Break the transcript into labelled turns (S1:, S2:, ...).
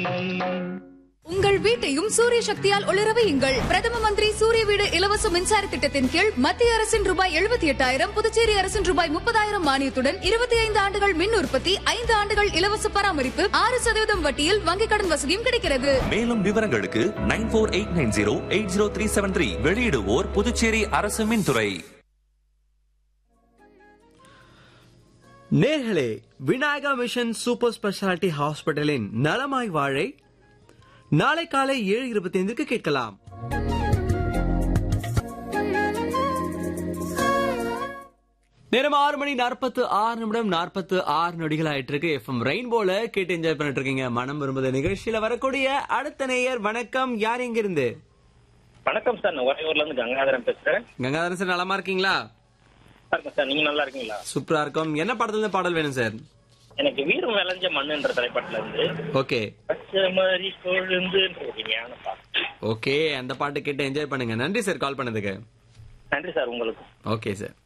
S1: உங்கள் வீட்டையும் சூரிய சக்தியால் ஒளிர வையுங்கள் பிரதம மந்திரி சூரிய வீடு இலவச மின்சார திட்டத்தின் கீழ் மத்திய அரசின் ரூபாய் எழுபத்தி எட்டாயிரம் புதுச்சேரி அரசின் ரூபாய் முப்பதாயிரம் மானியத்துடன் இருபத்தி ஐந்து ஆண்டுகள் மின் உற்பத்தி ஐந்து ஆண்டுகள் இலவச பராமரிப்பு ஆறு சதவீதம் வட்டியில் வங்கிக் கடன் வசதியும் கிடைக்கிறது
S2: மேலும் விவரங்களுக்கு nine four eight nine zero eight zero three seven three வெளியிடுவோர் புதுச்சேரி அரசு மின்துறை
S3: நேர்களே விநாயகா மிஷன் சூப்பர் ஸ்பெஷாலிட்டி ஹாஸ்பிட்டலின் நலமாய் வாழை நாளை காலை ஏழு இருபத்தி ஐந்துக்கு கேட்கலாம் நேரம் ஆறு மணி நாற்பத்து ஆறு நிமிடம் நாற்பத்து ஆறு நொடிகள் ஆயிட்டு இருக்கு எஃப்எம் ரெயின்போல கேட்டு என்ஜாய் பண்ணிட்டு இருக்கீங்க மனம் விரும்புத நிகழ்ச்சியில வரக்கூடிய அடுத்த நேயர் வணக்கம் யார் எங்க இருந்து
S4: வணக்கம் சார் நான் உறையூர்ல இருந்து கங்காதரன் பேசுறேன்
S3: கங்காதரன் சார் நலமா இருக்கீங்களா
S4: இருக்கேன் சார் நீங்க நல்லா இருக்கீங்களா
S3: சூப்பரா இருக்கும் என்ன படத்துல இருந்து பாடல் வேணும் சார்
S4: எனக்கு வீரம் விளைஞ்ச மண்ணுன்ற திரைப்படத்துல இருந்து
S3: ஓகே
S4: பச்சை மாதிரி கொழுந்துன்ற ஒரு ஞான பாட்டு
S3: ஓகே அந்த பாட்டு கேட்டு என்ஜாய் பண்ணுங்க நன்றி சார் கால் பண்ணதுக்கு
S4: நன்றி சார் உங்களுக்கு
S3: ஓகே சார்